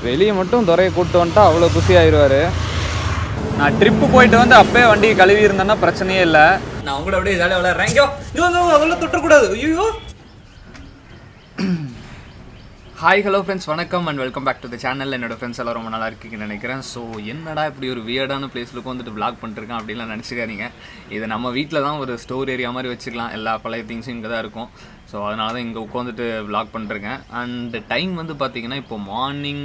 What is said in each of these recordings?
வெளியே மட்டும் துறையை கூப்பிட்டு வந்துட்டா அவ்வளோ குஷி ஆயிடுவார் நான் ட்ரிப்பு போயிட்டு வந்து அப்பயே வண்டியை கழுவி இருந்தேன்னா பிரச்சனையே இல்லை நான் உங்களோட அப்படியே ஜாலியாக விளையாடுறேன் இங்கோ இங்கே அவ்வளோ தொட்டக்கூடாது ஐயோ ஹாய் ஹலோ ஃப்ரெண்ட்ஸ் வணக்கம் and welcome back to the channel என்னோட ஃப்ரெண்ட்ஸ் எல்லாம் ரொம்ப நல்லா இருக்கீங்கன்னு நினைக்கிறேன் ஸோ என்னடா இப்படி ஒரு வியர்டான பிளேஸில் வந்துட்டு vlog பண்ணிருக்கேன் அப்படின்லாம் நினச்சிக்காதீங்க இது நம்ம வீட்டில் தான் ஒரு ஸ்டோர் ஏரியா மாதிரி வச்சுக்கலாம் எல்லா பழைய திங்ஸும் இங்கே தான் இருக்கும் ஸோ அதனால தான் இங்கே உட்காந்துட்டு vlog பண்ணிருக்கேன் அண்ட் டைம் வந்து பார்த்தீங்கன்னா இப்போ மார்னிங்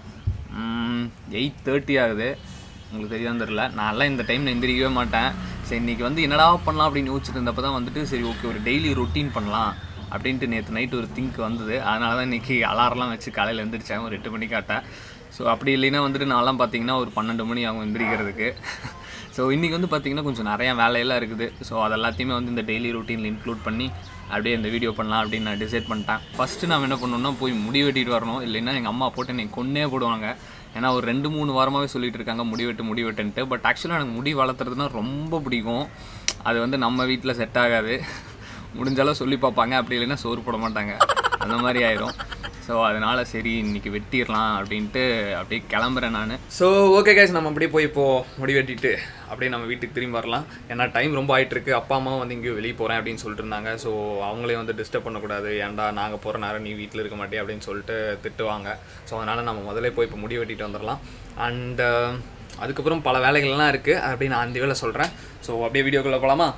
எயிட் தேர்ட்டி ஆகுது உங்களுக்கு தெரியாதுன்னு தெரில நான்லாம் இந்த டைமில் எந்திரிக்கவே மாட்டேன் சரி இன்றைக்கி வந்து என்னடா பண்ணலாம் அப்படின்னு யோசிச்சுட்டு இருந்தப்போ தான் வந்துட்டு சரி ஓகே ஒரு டெய்லி ரொட்டீன் பண்ணலாம் அப்படின்ட்டு நேற்று நைட் ஒரு திங்க் வந்தது அதனால தான் இன்றைக்கி அலாரம்லாம் வச்சு காலையில் எழுந்திரிச்சேன் ஒரு எட்டு மணிக்காட்டேன் ஸோ அப்படி இல்லைன்னா வந்துட்டு நான்லாம் பார்த்தீங்கன்னா ஒரு பன்னெண்டு மணி ஆகும் எந்திரிக்கிறதுக்கு ஸோ இன்றைக்கி வந்து பார்த்திங்கன்னா கொஞ்சம் நிறையா வேலையெல்லாம் இருக்குது ஸோ அது எல்லாத்தையுமே வந்து இந்த டெய்லி ரொட்டீனில் இன்க்ளூட் பண்ணி அப்படியே இந்த வீடியோ பண்ணலாம் அப்படின்னு நான் டிசைட் பண்ணிட்டேன் ஃபஸ்ட்டு நான் என்ன பண்ணணும்னா போய் முடி வெட்டிட்டு வரணும் இல்லைன்னா எங்கள் அம்மா போட்டு என்னை கொன்னே போடுவாங்க ஏன்னா ஒரு ரெண்டு மூணு வாரமாகவே சொல்லிட்டு இருக்காங்க முடி வெட்டு முடி வெட்டுன்ட்டு பட் ஆக்சுவலாக எனக்கு முடி வளர்த்துறதுனா ரொம்ப பிடிக்கும் அது வந்து நம்ம வீட்டில் செட் ஆகாது முடிஞ்சாலும் சொல்லி பார்ப்பாங்க அப்படி இல்லைன்னா சோறு போட மாட்டாங்க அந்த மாதிரி ஆயிரும் ஸோ அதனால் சரி இன்னைக்கு வெட்டிடலாம் அப்படின்ட்டு அப்படியே கிளம்புறேன் நான் ஸோ ஓகே கேஸ் நம்ம அப்படியே போய் இப்போது முடி வெட்டிட்டு அப்படியே நம்ம வீட்டுக்கு திரும்பி வரலாம் ஏன்னா டைம் ரொம்ப ஆயிட்டு இருக்கு அப்பா அம்மாவும் வந்து இங்கேயும் வெளியே போகிறேன் அப்படின்னு சொல்லிட்டு இருந்தாங்க ஸோ அவங்களையும் வந்து டிஸ்டர்ப் பண்ணக்கூடாது ஏன்டா நாங்கள் போகிற நேரம் நீ வீட்டில் இருக்க மாட்டே அப்படின்னு சொல்லிட்டு திட்டுவாங்க ஸோ அதனால் நம்ம முதல்ல போய் இப்போ முடி வெட்டிட்டு வந்துடலாம் அண்ட் அதுக்கப்புறம் பல வேலைகள்லாம் இருக்குது அப்படின்னு நான் அந்த வேலை சொல்கிறேன் ஸோ அப்படியே வீடியோக்குள்ளே போகலாமா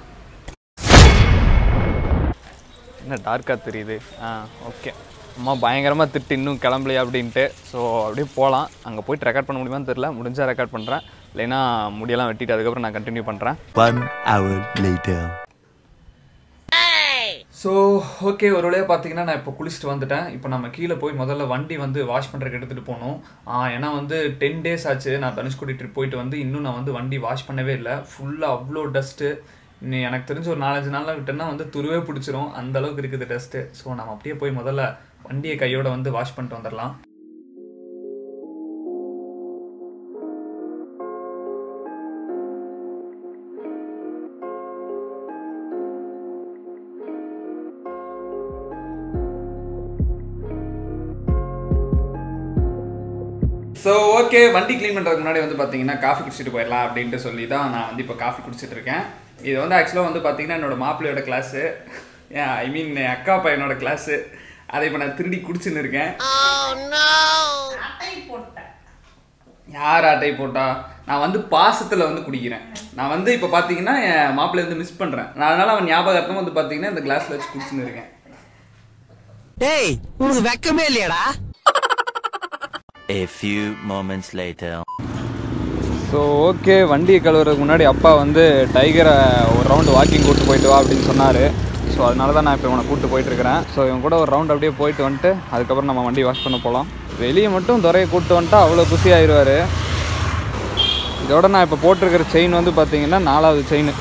என்ன டார்க்காக தெரியுது ஆ ஓகே அம்மா பயங்கரமாக திட்டு இன்னும் கிளம்பலையா அப்படின்ட்டு ஸோ அப்படியே போகலாம் அங்கே போயிட்டு ரெக்கார்ட் பண்ண முடியுமான்னு தெரில முடிஞ்சால் ரெக்கார்ட் பண்ணுறேன் இல்லைன்னா முடியெல்லாம் வெட்டிட்டு அதுக்கப்புறம் நான் கண்டினியூ பண்ணுறேன் One hour later. So okay ஒரு வழியாக பார்த்தீங்கன்னா நான் இப்போ குளிச்சுட்டு வந்துட்டேன் இப்போ நம்ம கீழே போய் முதல்ல வண்டி வந்து வாஷ் பண்ணுறதுக்கு எடுத்துகிட்டு போகணும் ஆ, ஏன்னா வந்து டென் டேஸ் ஆச்சு நான் தனுஷ்கோடி ட்ரிப் போயிட்டு வந்து இன்னும் நான் வந்து வண்டி வாஷ் பண்ணவே இல்லை ஃபுல்லாக அவ்வளோ டஸ்ட்டு நீ எனக்கு தெரிஞ்ச ஒரு நாலஞ்சு நாளில் விட்டேன்னா வந்து துருவே பிடிச்சிரும் அந்த அளவுக்கு இருக்குது டஸ்ட்டு ஸோ நம்ம அப்படியே போய் முதல்ல வண்டியை கையோட வந்து வாஷ் பண்ணிட்டு வந்துடலாம் ஸோ ஓகே வண்டி க்ளீன் பண்ணுறதுக்கு முன்னாடி வந்து பார்த்தீங்கன்னா காஃபி குடிச்சிட்டு போயிடலாம் அப்படின்ட்டு சொல்லி தான் நான் வந்து இப்போ காஃபி குடிச்சிட்டு இருக்கேன் இது வந்து ஆக்சுவலாக வந்து பார்த்தீங்கன்னா என்னோட மாப்பிள்ளையோட கிளாஸு ஐ மீன் என் அக்கா பையனோட கிளாஸு அதை இப்போ நான் திருடி குடிச்சுன்னு இருக்கேன் யார் அட்டை போட்டா நான் வந்து பாசத்தில் வந்து குடிக்கிறேன் நான் வந்து இப்போ பார்த்தீங்கன்னா என் மாப்பிள்ளை வந்து மிஸ் பண்ணுறேன் நான் அதனால அவன் ஞாபகார்த்தமாக வந்து பார்த்தீங்கன்னா இந்த கிளாஸில் வச்சு குடிச்சுன்னு இருக்கேன் டேய் உனக்கு வெக்கமே இல்லையாடா A few moments later. So okay வண்டியை கழுவுறதுக்கு முன்னாடி அப்பா வந்து டைகரை ஒரு ரவுண்டு வாக்கிங் கூப்பிட்டு போயிட்டு வா அப்படின்னு சொன்னார் ஸோ அதனால தான் நான் இப்போ இவனை கூப்பிட்டு போயிட்டு இருக்கிறேன் ஸோ இவன் கூட ஒரு ரவுண்ட் அப்படியே போயிட்டு வந்துட்டு அதுக்கப்புறம் நம்ம வண்டி வாஷ் பண்ண போகலாம் வெளியே மட்டும் துறையை கூப்பிட்டு வந்துட்டா அவ்வளோ குஷி ஆயிடுவார் இதோட நான் இப்போ போட்டிருக்கிற செயின் வந்து பார்த்தீங்கன்னா நாலாவது செயின்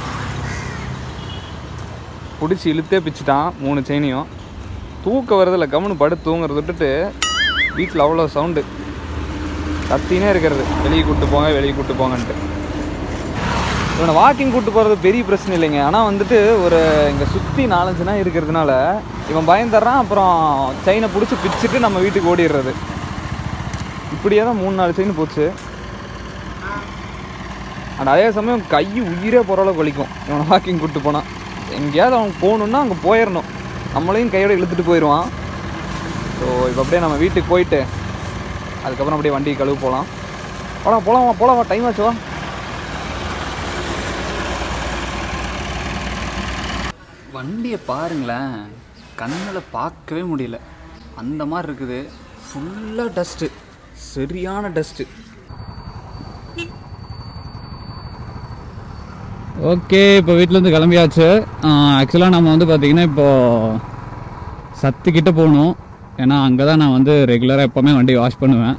பிடிச்சி இழுத்தே பிச்சுட்டான் மூணு செயினையும் தூக்க வரதில்ல கவனம் படுத்து தூங்குறத விட்டுட்டு வீட்டில் அவ்வளோ சவுண்டு கத்தினே இருக்கிறது வெளியே கூட்டு போங்க வெளியே கூட்டு போங்கன்ட்டு இவனை வாக்கிங் கூட்டு போகிறது பெரிய பிரச்சனை இல்லைங்க ஆனால் வந்துட்டு ஒரு இங்கே சுற்றி நாலஞ்சு நாள் இருக்கிறதுனால இவன் பயந்துடுறான் அப்புறம் செயினை பிடிச்சி பிச்சுட்டு நம்ம வீட்டுக்கு ஓடிடுறது இப்படியே தான் மூணு நாலு செயின் போச்சு ஆனால் அதே சமயம் கை உயிரே போகிற அளவுக்கு வலிக்கும் இவனை வாக்கிங் கூட்டு போனான் எங்கேயாவது அவன் போகணுன்னா அங்கே போயிடணும் நம்மளையும் கையோட இழுத்துட்டு போயிடுவான் ஸோ இப்போ அப்படியே நம்ம வீட்டுக்கு போயிட்டு அதுக்கப்புறம் அப்படியே வண்டி கழுவு போகலாம் போலாம் போலாம் போலாம் டைம் ஆச்சு வா வண்டியை பாருங்களேன் கண்ணில் பார்க்கவே முடியல அந்த மாதிரி இருக்குது ஃபுல்லாக டஸ்ட்டு சரியான டஸ்ட்டு ஓகே இப்போ வீட்டிலேருந்து கிளம்பியாச்சு ஆக்சுவலாக நம்ம வந்து பார்த்திங்கன்னா இப்போது சத்துக்கிட்ட போகணும் ஏன்னா அங்கே தான் நான் வந்து ரெகுலராக எப்போவுமே வண்டி வாஷ் பண்ணுவேன்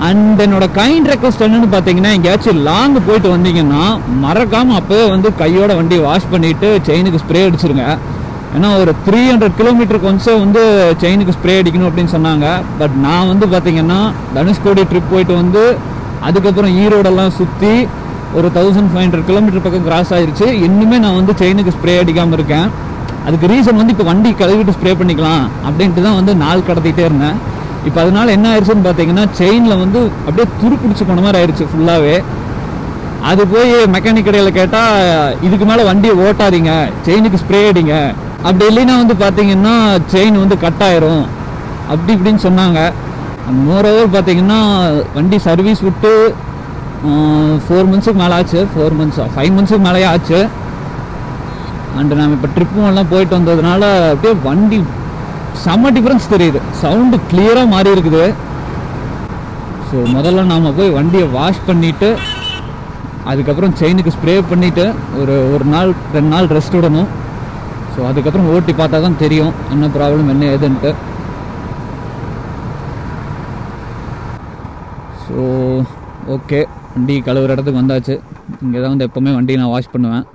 அண்ட் என்னோட கைண்ட் ரெக்வஸ்ட் என்னன்னு பார்த்தீங்கன்னா எங்கேயாச்சும் லாங் போயிட்டு வந்தீங்கன்னா மறக்காம அப்போவே வந்து கையோட வண்டி வாஷ் பண்ணிட்டு செயினுக்கு ஸ்ப்ரே அடிச்சிருங்க ஏன்னா ஒரு த்ரீ ஹண்ட்ரட் கிலோமீட்டருக்கு ஒன்ஸே வந்து செயினுக்கு ஸ்ப்ரே அடிக்கணும் அப்படின்னு சொன்னாங்க பட் நான் வந்து பார்த்தீங்கன்னா தனுஷ்கோடி ட்ரிப் போயிட்டு வந்து அதுக்கப்புறம் ஈரோடெல்லாம் சுற்றி ஒரு தௌசண்ட் ஃபைவ் ஹண்ட்ரட் கிலோமீட்டர் பக்கம் கிராஸ் ஆயிருச்சு இன்னுமே நான் வந்து செயினுக்கு ஸ்ப்ரே அடிக்காமல் இருக்கேன் அதுக்கு ரீசன் வந்து இப்போ வண்டி கழுவிட்டு ஸ்ப்ரே பண்ணிக்கலாம் அப்படின்ட்டு தான் வந்து நாள் கடத்திட்டே இருந்தேன் இப்போ அதனால என்ன ஆயிடுச்சுன்னு பார்த்தீங்கன்னா செயினில் வந்து அப்படியே துரு பிடிச்சி போன மாதிரி ஆயிடுச்சு ஃபுல்லாகவே அது போய் மெக்கானிக் கடையில் கேட்டால் இதுக்கு மேலே வண்டியை ஓட்டாதீங்க செயினுக்கு ஸ்ப்ரே அடிங்க அப்படி இல்லைன்னா வந்து பார்த்தீங்கன்னா செயின் வந்து கட் ஆயிரும் அப்படி இப்படின்னு சொன்னாங்க மோரோவர் பார்த்தீங்கன்னா வண்டி சர்வீஸ் விட்டு ஃபோர் மந்த்ஸுக்கு மேலே ஆச்சு ஃபோர் மந்த்ஸ் ஃபைவ் மந்த்ஸுக்கு மேலேயே ஆச்சு அண்ட் நம்ம இப்போ ட்ரிப்பும் எல்லாம் போயிட்டு வந்ததுனால அப்படியே வண்டி செம்ம டிஃப்ரென்ஸ் தெரியுது சவுண்டு கிளியராக மாறி இருக்குது ஸோ முதல்ல நாம் போய் வண்டியை வாஷ் பண்ணிவிட்டு அதுக்கப்புறம் செயினுக்கு ஸ்ப்ரே பண்ணிவிட்டு ஒரு ஒரு நாள் ரெண்டு நாள் ரெஸ்ட் விடணும் ஸோ அதுக்கப்புறம் ஓட்டி பார்த்தா தான் தெரியும் என்ன ப்ராப்ளம் என்ன ஏதுன்ட்டு ஸோ ஓகே வண்டி கழுவுற இடத்துக்கு வந்தாச்சு இங்கே தான் வந்து எப்போவுமே வண்டியை நான் வாஷ் பண்ணுவேன்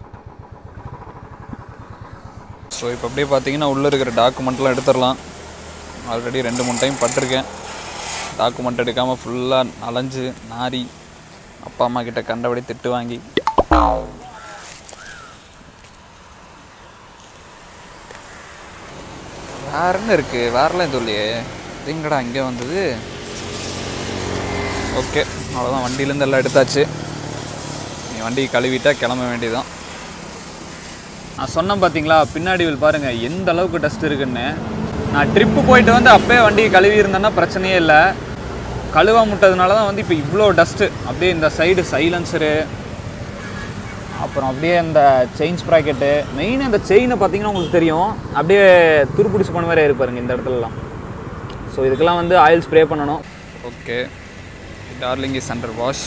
ஸோ இப்போ அப்படியே பார்த்தீங்கன்னா உள்ளே இருக்கிற டாக்குமெண்ட்லாம் எடுத்துடலாம் ஆல்ரெடி ரெண்டு மூணு டைம் பட்டிருக்கேன் டாக்குமெண்ட் எடுக்காமல் ஃபுல்லாக அலைஞ்சு நாரி அப்பா அம்மா கிட்ட கண்டபடி திட்டு வாங்கி வேற என்ன இருக்குது வேறலாம் எதுவும் இல்லையே இது எங்கடா இங்கே வந்தது ஓகே அவ்வளோதான் வண்டியிலேருந்து எல்லாம் எடுத்தாச்சு நீ வண்டி கழுவிட்டா கிளம்ப வேண்டியதுதான் நான் சொன்னேன் பார்த்தீங்களா பின்னாடி வில் பாருங்க எந்த அளவுக்கு டஸ்ட் இருக்குன்னு நான் ட்ரிப்பு போயிட்டு வந்து அப்பயே வண்டியை கழுவி இருந்தேன்னா பிரச்சனையே இல்லை கழுவ முட்டதுனால தான் வந்து இப்போ இவ்வளோ டஸ்ட்டு அப்படியே இந்த சைடு சைலன்சரு அப்புறம் அப்படியே இந்த செயின் ஸ்ப்ராக்கெட்டு மெயின் இந்த செயினை பார்த்தீங்கன்னா உங்களுக்கு தெரியும் அப்படியே துருப்பிடிச்சு போன மாதிரி இருப்பாருங்க இந்த இடத்துலலாம் ஸோ இதுக்கெல்லாம் வந்து ஆயில் ஸ்ப்ரே பண்ணணும் okay darling is under wash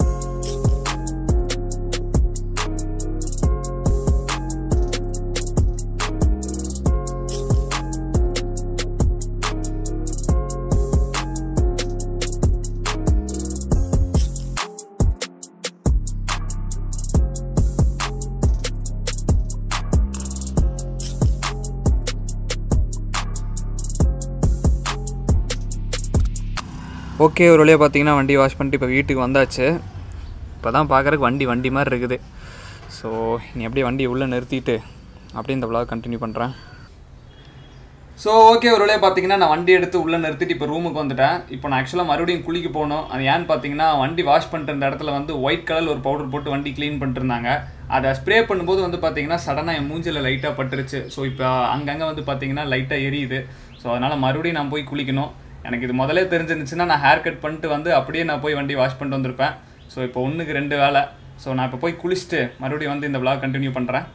okay ஒரு வழியாக பார்த்தீங்கன்னா வண்டி வாஷ் பண்ணிட்டு இப்போ வீட்டுக்கு வந்தாச்சு இப்போ தான் பார்க்குறக்கு வண்டி வண்டி மாதிரி இருக்குது ஸோ நீ அப்படியே வண்டியை உள்ளே நிறுத்திட்டு அப்படியே இந்த vlog கண்டினியூ பண்ணுறேன் ஸோ ஓகே ஒரு வழியாக பார்த்தீங்கன்னா நான் வண்டி எடுத்து உள்ளே நிறுத்திட்டு இப்போ ரூமுக்கு வந்துட்டேன் இப்போ நான் ஆக்சுவலாக மறுபடியும் குளிக்க போகணும் அது ஏன்னு பார்த்தீங்கன்னா வண்டி வாஷ் பண்ணிட்டு இருந்த இடத்துல வந்து ஒயிட் கலர் ஒரு பவுடர் போட்டு வண்டி க்ளீன் பண்ணிட்டு இருந்தாங்க அதை ஸ்ப்ரே பண்ணும்போது வந்து பார்த்தீங்கன்னா சடனாக என் மூஞ்சில் லைட்டாக பட்டுருச்சு ஸோ இப்போ அங்கங்கே வந்து பார்த்தீங்கன்னா லைட்டாக எரியுது ஸோ அதனால் மறுபடியும் நான் போய் குளிக்கணும் எனக்கு இது முதல்ல தெரிஞ்சிருந்துச்சுன்னா நான் ஹேர் கட் பண்ணிட்டு வந்து அப்படியே நான் போய் வண்டி வாஷ் பண்ணிட்டு வந்திருப்பேன் ஸோ இப்போ ஒன்றுக்கு ரெண்டு வேலை ஸோ நான் இப்போ போய் குளிச்சுட்டு மறுபடியும் வந்து இந்த vlog கண்டினியூ பண்ணுறேன்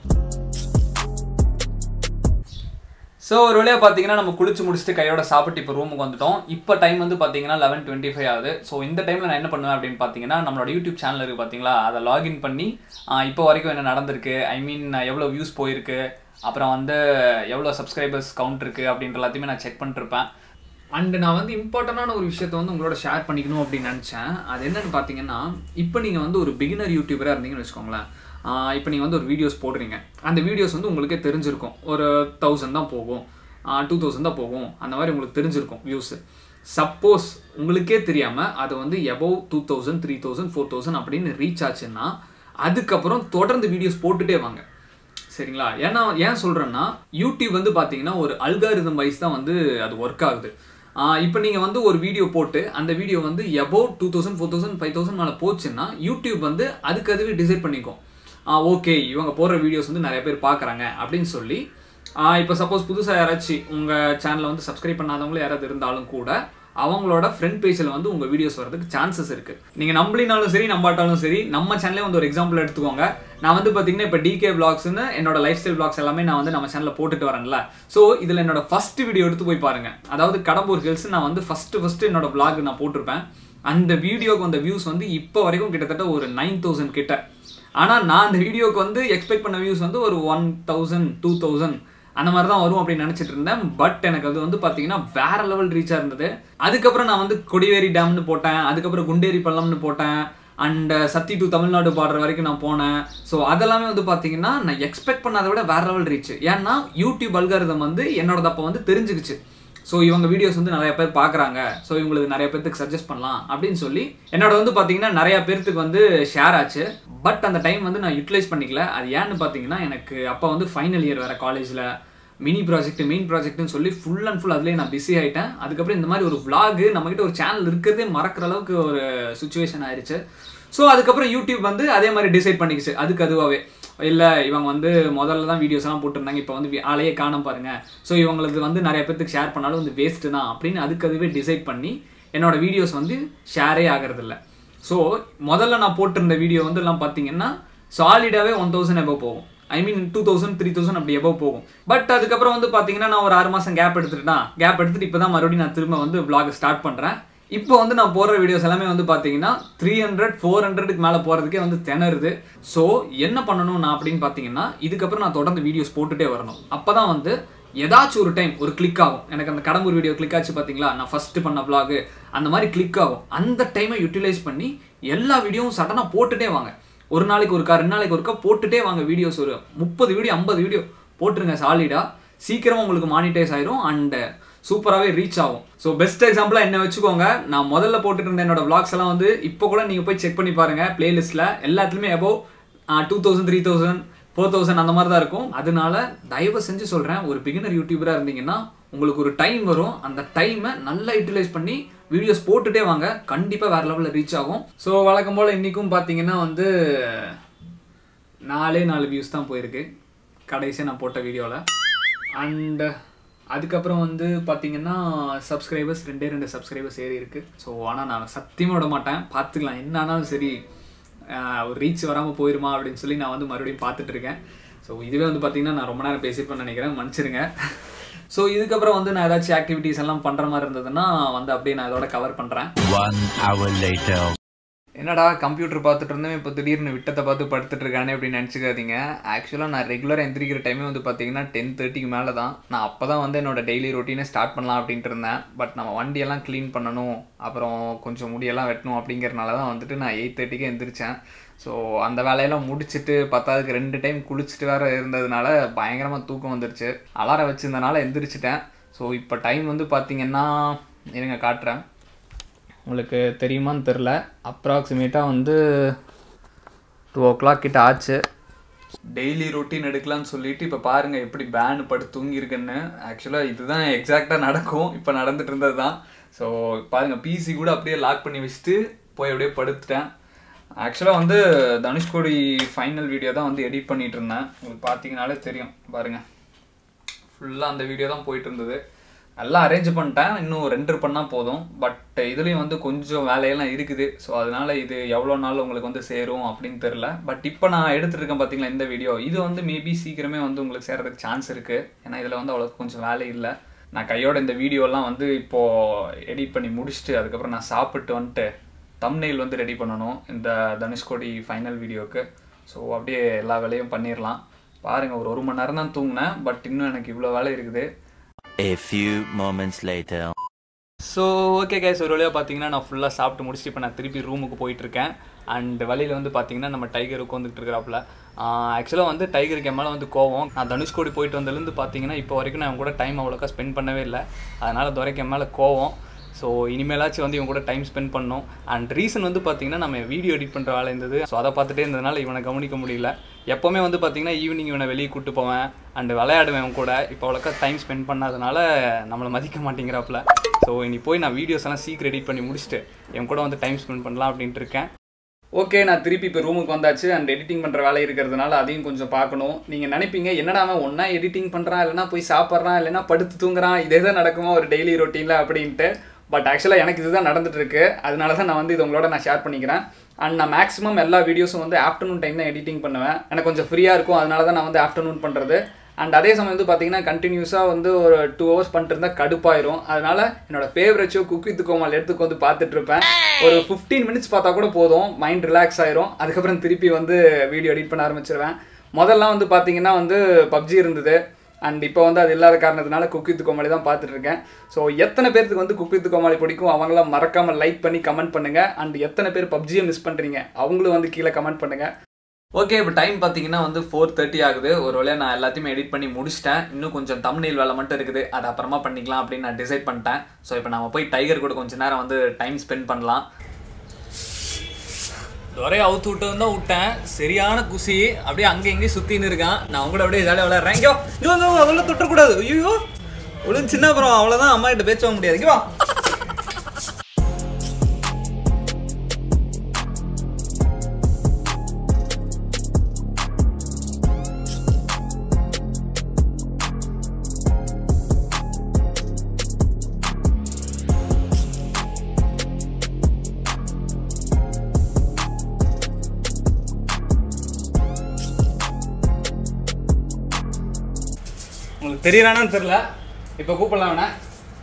ஸோ ஒரு வழியாக பார்த்தீங்கன்னா நம்ம குளிச்சு முடிச்சுட்டு கையோட சாப்பிட்டு இப்போ ரூமுக்கு வந்துட்டோம் இப்போ டைம் வந்து பார்த்தீங்கன்னா லெவன் டுவெண்ட்டி ஃபைவ் ஆகுது ஸோ இந்த டைமில் நான் என்ன பண்ணுவேன் அப்படின்னு பார்த்தீங்கன்னா நம்மளோட யூடியூப் சேனல் இருக்குது பார்த்தீங்களா அதை லாகின் பண்ணி ஆஹ் இப்போ வரைக்கும் என்ன நடந்திருக்கு ஐ மீன் எவ்வளோ வியூஸ் போயிருக்கு அப்புறம் வந்து எவ்வளோ சப்ஸ்கிரைபர்ஸ் கவுண்ட் இருக்குது அப்படின்ற எல்லாத்தையுமே நான் செக் பண்ணிட்டுருப்பேன் அண்ட் நான் வந்து இம்பார்ட்டண்டான ஒரு விஷயத்தை வந்து உங்களோட ஷேர் பண்ணிக்கணும் அப்படின்னு நினச்சேன் அது என்னன்னு பார்த்தீங்கன்னா இப்போ நீங்கள் வந்து ஒரு பிகினர் யூடியூபராக இருந்தீங்கன்னு வச்சுக்கோங்களேன் இப்போ நீங்கள் வந்து ஒரு வீடியோஸ் போடுறீங்க அந்த வீடியோஸ் வந்து உங்களுக்கே தெரிஞ்சிருக்கும் ஒரு தௌசண்ட் தான் போகும் டூ தௌசண்ட் தான் போகும் அந்த மாதிரி உங்களுக்கு தெரிஞ்சிருக்கும் வியூஸு சப்போஸ் உங்களுக்கே தெரியாமல் அது வந்து above two thousand three thousand four thousand அப்படின்னு ரீச் ஆச்சுன்னா அதுக்கப்புறம் தொடர்ந்து வீடியோஸ் போட்டுட்டே வாங்க சரிங்களா ஏன்னா ஏன் சொல்கிறேன்னா யூடியூப் வந்து பார்த்தீங்கன்னா ஒரு அல்காரிதம் வைஸ் தான் வந்து அது ஒர்க் ஆகுது இப்போ நீங்கள் வந்து ஒரு வீடியோ போட்டு அந்த வீடியோ வந்து above two thousand four thousand five thousand மேலே போச்சுன்னா யூடியூப் வந்து அதுக்கு அதுவே டிசைட் பண்ணிக்கும் ஓகே இவங்க போடுற வீடியோஸ் வந்து நிறைய பேர் பார்க்குறாங்க அப்படின்னு சொல்லி இப்போ சப்போஸ் புதுசாக யாராச்சும் உங்கள் சேனலை வந்து சப்ஸ்கிரைப் பண்ணாதவங்களும் யாராவது இருந்தாலும் கூட அவங்களோட ஃப்ரண்ட் பேஜில் வந்து உங்கள் வீடியோஸ் வரதுக்கு சான்சஸ் இருக்குது நீங்கள் நம்பலினாலும் சரி நம்பாட்டாலும் சரி நம்ம சேனலே வந்து ஒரு எக்ஸாம்பிள் எடுத்துக்கோங்க நான் வந்து பார்த்தீங்கன்னா இப்போ டிகே பிளாக்ஸ்னு என்னோட லைஃப் ஸ்டைல் பிளாக்ஸ் எல்லாமே நான் வந்து நம்ம சேனலில் போட்டுட்டு வரேன்ல ஸோ இதில் என்னோட ஃபர்ஸ்ட் வீடியோ எடுத்து போய் பாருங்க அதாவது கடம்பூர் ஹில்ஸ் நான் வந்து ஃபஸ்ட்டு ஃபஸ்ட்டு என்னோட பிளாக் நான் போட்டிருப்பேன் அந்த வீடியோக்கு வந்த வியூஸ் வந்து இப்போ வரைக்கும் கிட்டத்தட்ட ஒரு நைன் தௌசண்ட் கிட்ட ஆனால் நான் அந்த வீடியோக்கு வந்து எக்ஸ்பெக்ட் பண்ண வியூஸ் வந்து ஒரு ஒன் தௌசண்ட் டூ தௌசண்ட் அந்த மாதிரி தான் வரும் அப்படின்னு நினச்சிட்டு இருந்தேன் பட் எனக்கு அது வந்து பார்த்தீங்கன்னா வேற லெவல் ரீச்சாக இருந்தது அதுக்கப்புறம் நான் வந்து கொடிவேரி டேம்னு போட்டேன் அதுக்கப்புறம் குண்டேரி பள்ளம்னு போட்டேன் அண்ட் சத்தி டு தமிழ்நாடு பாடுற வரைக்கும் நான் போனேன் ஸோ அதெல்லாமே வந்து பார்த்தீங்கன்னா நான் எக்ஸ்பெக்ட் பண்ணாத விட வேற லெவல் ரீச் ஏன்னா யூடியூப் அல்காரிதம் வந்து என்னோட அப்போ வந்து தெரிஞ்சுக்கிச்சு ஸோ இவங்க வீடியோஸ் வந்து நிறைய பேர் பார்க்குறாங்க ஸோ இவங்களுக்கு நிறைய பேர்த்துக்கு சஜஸ்ட் பண்ணலாம் அப்படின்னு சொல்லி என்னோட வந்து பார்த்தீங்கன்னா நிறைய பேர்த்துக்கு வந்து ஷேர் ஆச்சு பட் அந்த டைம் வந்து நான் யூட்டிலைஸ் பண்ணிக்கல அது ஏன்னு பார்த்தீங்கன்னா எனக்கு அப்போ வந்து ஃபைனல் இயர் வேறு காலேஜில் மினி ப்ராஜெக்ட் மெயின் ப்ராஜெக்ட்னு சொல்லி ஃபுல் அண்ட் ஃபுல் அதுலேயே நான் பிஸி ஆகிட்டேன் அதுக்கப்புறம் இந்த மாதிரி ஒரு vlog நம்மக்கிட்ட ஒரு சேனல் இருக்கிறதே மறக்கிற அளவுக்கு ஒரு சுச்சுவேஷன் ஆயிடுச்சு ஸோ அதுக்கப்புறம் யூடியூப் வந்து அதே மாதிரி டிசைட் பண்ணிக்கிச்சு அதுக்கு அதுவாகவே இல்லை இவங்க வந்து முதல்ல தான் வீடியோஸ் எல்லாம் போட்டிருந்தாங்க இப்போ வந்து வி- ஆளையே காணோம் பாருங்க ஸோ இவங்களுக்கு வந்து நிறைய பேர்த்துக்கு ஷேர் பண்ணாலும் வந்து வேஸ்ட்டு தான் அப்படின்னு அதுக்கு அதுவே டிசைட் பண்ணி என்னோட வீடியோஸ் வந்து ஷேரே ஆகிறதில்ல ஸோ முதல்ல நான் போட்டிருந்த வீடியோ வந்து எல்லாம் பார்த்தீங்கன்னா சாலிடாகவே ஒன் தௌசண்ட் எபோவ் போகும் I mean two thousand three thousand அப்படி எபோவ் போகும் பட் அதுக்கப்புறம் வந்து பார்த்தீங்கன்னா நான் ஒரு ஆறு மாதம் கேப் எடுத்துட்டேன் கேப் எடுத்துட்டு இப்போ தான் மறுபடியும் நான் திரும்ப வந்து vlog ஸ்டார்ட் பண்ணுறேன் இப்போ வந்து நான் போடுற வீடியோஸ் எல்லாமே வந்து பார்த்தீங்கன்னா த்ரீ ஹண்ட்ரட் ஃபோர் ஹண்ட்ரடுக்கு மேலே போகிறதுக்கே வந்து திணறுது ஸோ என்ன பண்ணணும் நான் அப்படின்னு பார்த்தீங்கன்னா இதுக்கப்புறம் நான் தொடர்ந்து வீடியோஸ் போட்டுட்டே வரணும் அப்போ தான் வந்து ஏதாச்சும் ஒரு டைம் ஒரு கிளிக் ஆகும் எனக்கு அந்த கடம்பூர் வீடியோ கிளிக் ஆச்சு பார்த்தீங்களா நான் ஃபர்ஸ்ட் பண்ண vlog அந்த மாதிரி கிளிக் ஆகும் அந்த டைமை யூட்டிலைஸ் பண்ணி எல்லா வீடியோவும் சடனாக போட்டுட்டே வாங்க ஒரு நாளைக்கு ஒருக்கா ரெண்டு நாளைக்கு ஒருக்கா போட்டுட்டே வாங்க வீடியோஸ் ஒரு முப்பது வீடியோ ஐம்பது வீடியோ போட்டுருங்க சாலிடாக சீக்கிரமாக உங்களுக்கு மானிட்டைஸ் ஆயிரும் அண்ட் சூப்பராகவே ரீச் ஆகும் ஸோ பெஸ்ட் எக்ஸாம்பிளாக என்ன வச்சுக்கோங்க நான் முதல்ல போட்டுட்டு இருந்த என்னோட vlogs எல்லாம் வந்து இப்போ கூட நீங்கள் போய் செக் பண்ணி பாருங்க பிளேலிஸ்ட்டில் எல்லாத்துலேயுமே above two thousand three thousand four thousand அந்த மாதிரி தான் இருக்கும் அதனால தயவு செஞ்சு சொல்கிறேன் ஒரு பிகினர் யூடியூபராக இருந்தீங்கன்னா உங்களுக்கு ஒரு டைம் வரும் அந்த டைமை நல்லா யூட்டிலைஸ் பண்ணி வீடியோஸ் போட்டுட்டே வாங்க கண்டிப்பாக வேறு லெவலில் ரீச் ஆகும் ஸோ வழக்கம் போல் இன்றைக்கும் பார்த்தீங்கன்னா வந்து நாலே நாலு வியூஸ் தான் போயிருக்கு கடைசியாக நான் போட்ட வீடியோவில் அண்ட் அதுக்கப்புறம் வந்து பார்த்தீங்கன்னா சப்ஸ்கிரைபர்ஸ் ரெண்டே ரெண்டு சப்ஸ்கிரைபர்ஸ் ஏறி இருக்கு ஸோ ஆனால் நான் சத்தியமாக விட மாட்டேன் பார்த்துக்கலாம் என்ன ஆனாலும் சரி ஆஹ் ஒரு ரீச் வராமல் போயிருமா அப்படின்னு சொல்லி நான் வந்து மறுபடியும் பார்த்துட்டு இருக்கேன் ஸோ இதுவே வந்து பார்த்தீங்கன்னா நான் ரொம்ப நேரம் பேசிப்பேன்னு நினைக்கிறேன் மன்னிச்சிருங்க ஸோ இதுக்கப்புறம் வந்து நான் ஏதாச்சும் ஆக்டிவிட்டீஸ் எல்லாம் பண்ணுற மாதிரி இருந்ததுன்னா வந்து அப்படியே நான் இதோட கவர் பண்ணுறேன் One hour later. என்னடா கம்ப்யூட்டர் பார்த்துட்டு இருந்தேன் இப்போ திடீர்னு விட்டத்தை பார்த்து படுத்துட்டு இருக்கானே அப்படின்னு நினச்சிக்காதீங்க ஆக்சுவலாக நான் ரெகுலராக எந்திரிக்கிற டைமே வந்து பார்த்தீங்கன்னா டென் தேர்ட்டிக்கு மேலே தான் நான் அப்போ தான் வந்து என்னோட டெய்லி ரொட்டீனை ஸ்டார்ட் பண்ணலாம் அப்படின்ட்டு இருந்தேன் பட் நம்ம வண்டியெல்லாம் க்ளீன் பண்ணணும் அப்புறம் கொஞ்சம் முடியெல்லாம் வெட்டணும் அப்படிங்கிறனால தான் வந்துட்டு நான் எயிட் தேர்ட்டிக்கு எந்திரிச்சேன் ஸோ அந்த வேலையெல்லாம் முடிச்சுட்டு பத்தாவதுக்கு ரெண்டு டைம் குளிச்சுட்டு வேற இருந்ததுனால பயங்கரமாக தூக்கம் வந்துருச்சு அலாரம் வச்சிருந்தனால எந்திரிச்சிட்டேன் ஸோ இப்போ டைம் வந்து பார்த்தீங்கன்னா இருங்க காட்டுறேன் உங்களுக்கு தெரியுமான்னு தெரில அப்ராக்சிமேட்டாக வந்து டூ ஓ கிளாக் கிட்ட ஆச்சு டெய்லி ரொட்டீன் எடுக்கலாம்னு சொல்லிட்டு இப்போ பாருங்கள் எப்படி பேன் படுத்து தூங்கியிருக்குன்னு ஆக்சுவலாக இதுதான் எக்ஸாக்டாக நடக்கும் இப்போ நடந்துட்டு இருந்தது தான் ஸோ பாருங்கள் பிசி கூட அப்படியே லாக் பண்ணி வச்சுட்டு போய் அப்படியே படுத்துட்டேன் ஆக்சுவலாக வந்து தனுஷ்கோடி ஃபைனல் வீடியோ தான் வந்து எடிட் பண்ணிட்டு இருந்தேன் உங்களுக்கு பார்த்தீங்கனாலே தெரியும் பாருங்கள் ஃபுல்லாக அந்த வீடியோ தான் போயிட்டு இருந்தது நல்லா அரேஞ்ச் பண்ணிட்டேன் இன்னும் ரெண்டர் பண்ணால் போதும் பட் இதுலேயும் வந்து கொஞ்சம் வேலையெல்லாம் இருக்குது ஸோ அதனால இது எவ்வளோ நாள் உங்களுக்கு வந்து சேரும் அப்படின்னு தெரில பட் இப்போ நான் எடுத்துட்டு இருக்கேன் பார்த்தீங்களா இந்த வீடியோ இது வந்து மேபி சீக்கிரமே வந்து உங்களுக்கு சேர்றதுக்கு சான்ஸ் இருக்குது ஏன்னா இதில் வந்து அவ்வளோ கொஞ்சம் வேலை இல்லை நான் கையோட இந்த வீடியோலாம் வந்து இப்போது எடிட் பண்ணி முடிச்சுட்டு அதுக்கப்புறம் நான் சாப்பிட்டு வந்துட்டு தம்னெயில் வந்து ரெடி பண்ணணும் இந்த தனுஷ்கோடி ஃபைனல் வீடியோக்கு ஸோ அப்படியே எல்லா வேலையும் பண்ணிடலாம் பாருங்கள் ஒரு ஒரு மணி நேரம் தான் தூங்கினேன் பட் இன்னும் எனக்கு இவ்வளோ வேலை இருக்குது A few moments later. So okay guys ஒரு வழியாக பார்த்தீங்கன்னா நான் ஃபுல்லாக சாப்பிட்டு முடிச்சுட்டு இப்போ நான் திருப்பி ரூமுக்கு போயிட்டுருக்கேன் அண்ட் வழியில் வந்து பார்த்தீங்கன்னா நம்ம டைகர் உட்காந்துட்டு இருக்கிறாப்புல ஆக்சுவலாக வந்து டைகருக்கு என் மேலே வந்து கோவம் நான் தனுஷ்கோடி போயிட்டு வந்ததுலேருந்து பார்த்தீங்கன்னா இப்போ வரைக்கும் நான் இவன் கூட டைம் அவ்வளோக்கா ஸ்பெண்ட் பண்ணவே இல்லை அதனால் துரைக்கு என் மேலே கோவம் ஸோ இனிமேலாச்சும் வந்து இவன் கூட டைம் ஸ்பெண்ட் பண்ணணும் அண்ட் ரீசன் வந்து பார்த்தீங்கன்னா நம்ம வீடியோ எடிட் பண்ணுற வேலை இருந்தது ஸோ அதை பார்த்துட்டே இருந்ததுனால இவனை கவனிக்க முடியல எப்போவுமே வந்து பார்த்தீங்கன்னா ஈவினிங் இவனை வெளியே கூட்டு போவேன் அண்ட் விளையாடுவேன் இவன் கூட இப்போ அவ்வளோக்கா டைம் ஸ்பெண்ட் பண்ணாதனால நம்மளை மதிக்க மாட்டேங்கிறாப்புல ஸோ இனி போய் நான் வீடியோஸ் எல்லாம் சீக்கிரம் எடிட் பண்ணி முடிச்சுட்டு இவன் கூட வந்து டைம் ஸ்பெண்ட் பண்ணலாம் அப்படின்ட்டு இருக்கேன் ஓகே நான் திருப்பி இப்போ ரூமுக்கு வந்தாச்சு அண்ட் எடிட்டிங் பண்ணுற வேலை இருக்கிறதுனால அதையும் கொஞ்சம் பார்க்கணும் நீங்கள் நினைப்பீங்க என்னடா அவன் ஒன்றா எடிட்டிங் பண்ணுறான் இல்லைனா போய் சாப்பிட்றான் இல்லைனா படுத்து தூங்குறான் இதே தான் நடக்குமா ஒரு டெய்லி ரொட்டீனில் அப்படின்ட்டு பட் ஆக்சுவலாக எனக்கு இதுதான் நடந்துட்டு இருக்கு அதனால தான் நான் வந்து இது உங்களோட நான் ஷேர் பண்ணிக்கிறேன் அண்ட் நான் மேக்ஸிமம் எல்லா வீடியோஸும் வந்து ஆஃப்டர்நூன் டைம் தான் எடிட்டிங் பண்ணுவேன் எனக்கு கொஞ்சம் ஃப்ரீயாக இருக்கும் அதனால தான் நான் வந்து ஆஃப்டர்நூன் பண்ணுறது அண்ட் அதே சமயம் வந்து பார்த்தீங்கன்னா கண்டினியூஸாக வந்து ஒரு டூ ஹவர்ஸ் பண்ணிட்டு இருந்தால் கடுப்பாயிரும் அதனால என்னோட favourite show cook with Comali எடுத்து வந்து பார்த்துட்டு இருப்பேன் ஒரு ஃபிஃப்டீன் மினிட்ஸ் பார்த்தா கூட போதும் மைண்ட் ரிலாக்ஸ் ஆயிரும் அதுக்கப்புறம் திருப்பி வந்து வீடியோ எடிட் பண்ண ஆரம்பிச்சிருவேன் முதல்லாம் வந்து பார்த்தீங்கன்னா வந்து பப்ஜி இருந்தது அண்ட் இப்போ வந்து அது இல்லாத காரணத்தினால குக் வித் கோமாளி தான் பார்த்துட்டு இருக்கேன் ஸோ எத்தனை பேருக்கு வந்து குக் வித் கோமாளி பிடிக்கும் அவங்களாம் மறக்காமல் லைக் பண்ணி கமெண்ட் பண்ணுங்கள் அண்ட் எத்தனை பேர் பப்ஜியை மிஸ் பண்ணுறீங்க அவங்களும் வந்து கீழே கமெண்ட் பண்ணுங்கள் ஓகே இப்போ டைம் பார்த்தீங்கன்னா வந்து ஃபோர் தேர்ட்டி ஆகுது ஒரு வேளையா நான் எல்லாத்தையுமே எடிட் பண்ணி முடிச்சிட்டேன் இன்னும் கொஞ்சம் தம்ப்நெயில் வேலை மட்டும் இருக்குது அது அப்புறமா பண்ணிக்கலாம் அப்படின்னு நான் டிசைட் பண்ணிட்டேன் ஸோ இப்போ நம்ம போய் டைகர் கூட கொஞ்ச நேரம் வந்து டைம் ஸ்பெண்ட் பண்ணலாம் துறையை அவுத்து விட்டு தான் விட்டேன் சரியான குசி அப்படியே அங்கே எங்கேயும் சுற்றின்னு இருக்கான் நான் அவங்க கூட அப்படியே ஜாலியாக விளையாடுறேன் இங்கே வா. இங்க வந்து அவ்வளோ தொட்டக்கூடாது ஐயோ ஒழுங்கு சின்ன அப்புறம் அவ்வளோதான் அம்மா கிட்ட பேச்சு வாங்க முடியாது இங்க வா உங்களுக்கு தெரியறானான்னு தெரியல இப்போ கூப்பிடலாம் வேணா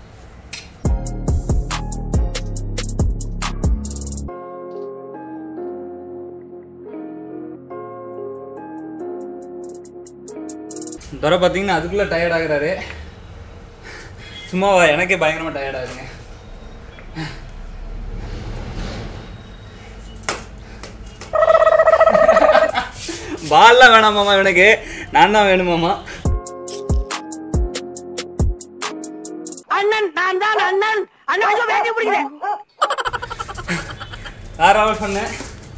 துரை பார்த்தீங்கன்னா அதுக்குள்ளே டயர்ட் ஆகுறாரு சும்மாவா எனக்கே பயங்கரமாக டயர்ட் ஆகுதுங்க பால்லாம் வேணாமாமா இவனுக்கு நான் தான் வேணுமாமா அண்ணன் நான் தான் அண்ணன் அண்ணன் வேட்டி பிடிக்கிறேன் யாராவது சொன்னேன்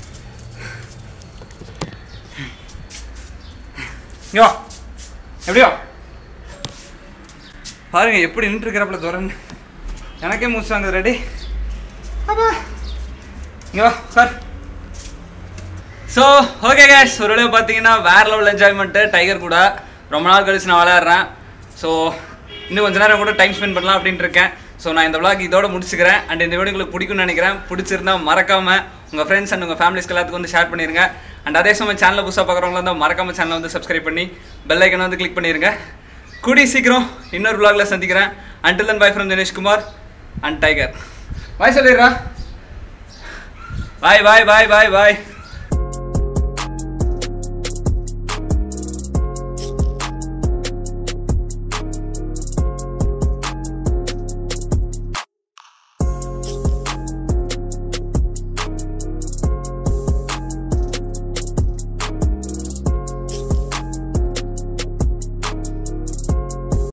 இங்க வா எப்படியோ பாருங்க எப்படி நின்று இருக்கிறப்பல துறன்னு எனக்கே மூச்சு வாங்குது ரெடி அப்பா இங்க வா சார் ஸோ ஓகே கேஸ் ஒரு வேளையை பார்த்தீங்கன்னா வேற லெவல் என்ஜாய்மெண்ட்டு டைகர் கூட ரொம்ப நாள் கழிச்சு நான் விளையாடுறேன் ஸோ இன்னும் கொஞ்ச நேரம் கூட டைம் ஸ்பெண்ட் பண்ணலாம் அப்படின்ட்டு இருக்கேன் ஸோ நான் இந்த vlog இதோட முடிச்சுக்கிறேன் அண்ட் இந்த வீடியோ உங்களுக்கு பிடிக்கும்னு நினைக்கிறேன் பிடிச்சிருந்தா மறக்காம உங்கள் ஃப்ரெண்ட்ஸ் அண்ட் உங்கள் ஃபேமிலிஸ்க்கு எல்லாத்துக்கும் வந்து ஷேர் பண்ணிருங்க அண்ட் அதே சமயம் சேனலை புதுசாக பார்க்குறவங்களா இருந்தால் மறக்காம சேனலை வந்து சப்ஸ்கிரைப் பண்ணி பெல் ஐக்கனை வந்து கிளிக் பண்ணிருங்க கூடி சீக்கிரம் இன்னொரு vlogல சந்திக்கிறேன் until then bye from Dineshkumar and Tiger bye சொல்லிடுறா பாய் பாய் பாய் பாய் பாய்